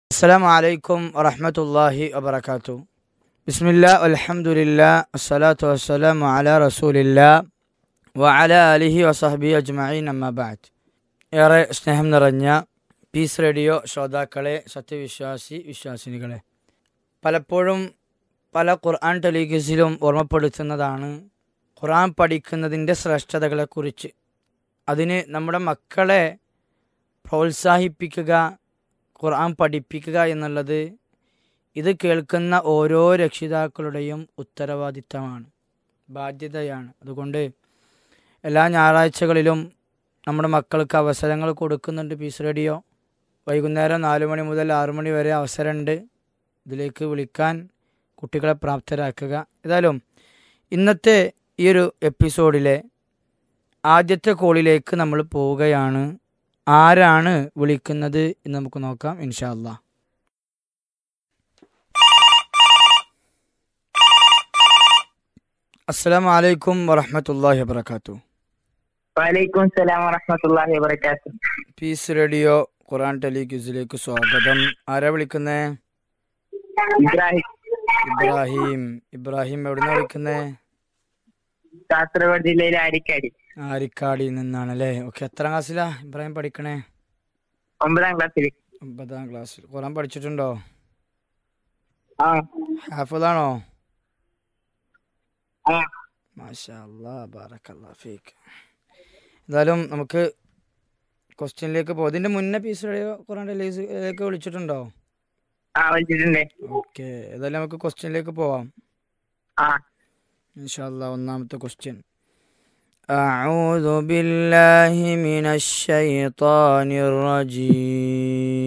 السلام عليكم ورحمة الله وبركاته بسم الله والحمد لله والصلاة والسلام على رسول الله وعلى آله وصحبه أجمعين أما بعد ഏറെ സ്നേഹം നിറഞ്ഞ പീസ് റേഡിയോ ശ്രോതാക്കളെ സത്യവിശ്വാസി വിശ്വാസിനികളെ പലപ്പോഴും പല ഖുർആൻ ടെലിഗസിലും ഓർമ്മപ്പെടുത്തുന്നതാണ് ഖുർആൻ പഠിക്കുന്നതിൻ്റെ ശ്രേഷ്ഠതകളെക്കുറിച്ച് അതിന് നമ്മുടെ മക്കളെ പ്രോത്സാഹിപ്പിക്കുക ഖുർആൻ പഠിപ്പിക്കുക എന്നുള്ളത് ഇത് കേൾക്കുന്ന ഓരോ രക്ഷിതാക്കളുടെയും ഉത്തരവാദിത്തമാണ് ബാധ്യതയാണ് അതുകൊണ്ട് എല്ലാ ഞായറാഴ്ചകളിലും നമ്മുടെ മക്കൾക്ക് അവസരങ്ങൾ കൊടുക്കുന്നുണ്ട് പീസ് റേഡിയോ വൈകുന്നേരം നാല് മണി മുതൽ ആറു മണി വരെ അവസരമുണ്ട് ഇതിലേക്ക് വിളിക്കാൻ കുട്ടികളെ പ്രാപ്തരാക്കുക ഏതായാലും ഇന്നത്തെ ഈ ഒരു എപ്പിസോഡിലെ ആദ്യത്തെ കോളിലേക്ക് നമ്മൾ പോവുകയാണ് ആരാണ് വിളിക്കുന്നത് എന്ന് നമുക്ക് നോക്കാം ഇൻഷാ അല്ലാ അസ്സലാമു അലൈക്കും വറഹ്മത്തുള്ളാഹി വബറകാത്തു വലൈക്കും സലാം വറഹമത്തുള്ളാഹി വബറകാത്തു പീസ് റേഡിയോ ഖുറാൻ ടെലിക്യൂസിലേക്ക് സ്വാഗതം ആരാ വിളിക്കുന്നേ ഇബ്രാഹിം ഇബ്രാഹിം ഇബ്രാഹിം എവിടുന്ന വിളിക്കുന്നേ കാസർഗോഡ് ജില്ലയിലെ ആരിക്കാടി ആരിക്കാടിയിൽ നിന്നാണ് അല്ലേ ഓക്കെ എത്രാം ക്ലാസ്സിലാ ഇബ്രാഹിം പഠിക്കണേ ഒമ്പതാം ക്ലാസ്സിൽ ഒമ്പതാം ക്ലാസ്സിൽ ഖുറാൻ പഠിച്ചിട്ടുണ്ടോ ആ ഹാഫിളാണോ ആ മാഷാ അല്ലാ ബാറക്കല്ലാ ഫീക്ക് എന്തായാലും നമുക്ക് ക്വസ്റ്റ്യനിലേക്ക് പോകാം ഇതിന്റെ മുന്നേ പീസ് റേഡിയോ ഖുറാൻ ടെലിലേക്ക് വിളിച്ചിട്ടുണ്ടോ ആ വിളിച്ചിട്ടുണ്ട് ഓക്കെ ഏതായാലും നമുക്ക് ക്വസ്റ്റ്യനിലേക്ക് പോവാം ആ ഇൻഷാല്ല ഒന്നാമത്തെ ക്വസ്റ്റ്യൻ أعوذ بالله من الشيطان الرجيم